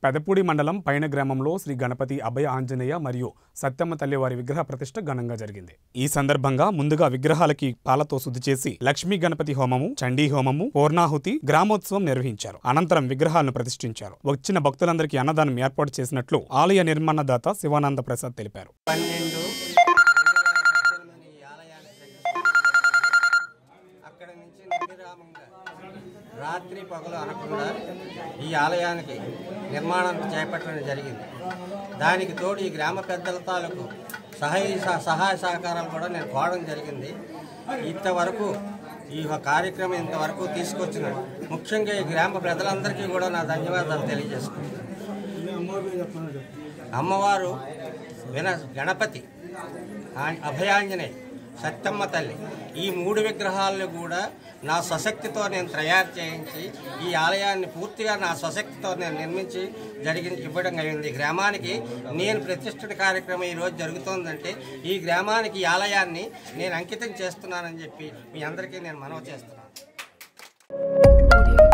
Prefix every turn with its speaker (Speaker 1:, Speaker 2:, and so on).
Speaker 1: పెదపూడి మండలం పైన గ్రామంలో శ్రీ గణపతి అభయ ఆంజనేయ మరియు సత్యమ్మ తల్లి వారి విగ్రహ ప్రతిష్ట ఘనంగా జరిగింది ఈ సందర్భంగా ముందుగా విగ్రహాలకి పాలతో శుద్ధి చేసి లక్ష్మీ గణపతి హోమము చండీ హోమము పూర్ణాహుతి గ్రామోత్సవం నిర్వహించారు అనంతరం విగ్రహాలను ప్రతిష్ఠించారు వచ్చిన భక్తులందరికీ అన్నదానం ఏర్పాటు చేసినట్లు ఆలయ నిర్మాణదాత శివానంద ప్రసాద్ తెలిపారు
Speaker 2: పన్నెండు ఈ ఆలయానికి అక్కడ నుంచి నిర్విరామంగా రాత్రి పగలు అనకుండా ఈ ఆలయానికి నిర్మాణం చేపట్టడం జరిగింది దానికి తోడు ఈ గ్రామ పెద్దల తాలూకు సహాయ సహ- సహాయ సహకారాలు కూడా నేను కోవడం జరిగింది ఇంతవరకు ఈ కార్యక్రమం ఇంతవరకు తీసుకొచ్చిన ముఖ్యంగా ఈ గ్రామ ప్రజలందరికీ కూడా నా ధన్యవాదాలు తెలియజేసుకుంటున్నాను అమ్మవారు విన గణపతి ఆ- అభయాంజనేయ సత్యమ్మ తల్లి ఈ మూడు విగ్రహాలను కూడా నా స్వశక్తితో నేను తయారు చేయించి ఈ ఆలయాన్ని పూర్తిగా నా స్వశక్తితో నేను నిర్మించి జరిగి ఇవ్వడం అయింది ఈ గ్రామానికి నేను ప్రతిష్ఠిత కార్యక్రమం ఈరోజు జరుగుతోందంటే ఈ గ్రామానికి ఈ ఆలయాన్ని నేను అంకితం చేస్తున్నానని చెప్పి మీ అందరికీ నేను మనవి చేస్తున్నాను
Speaker 3: Audio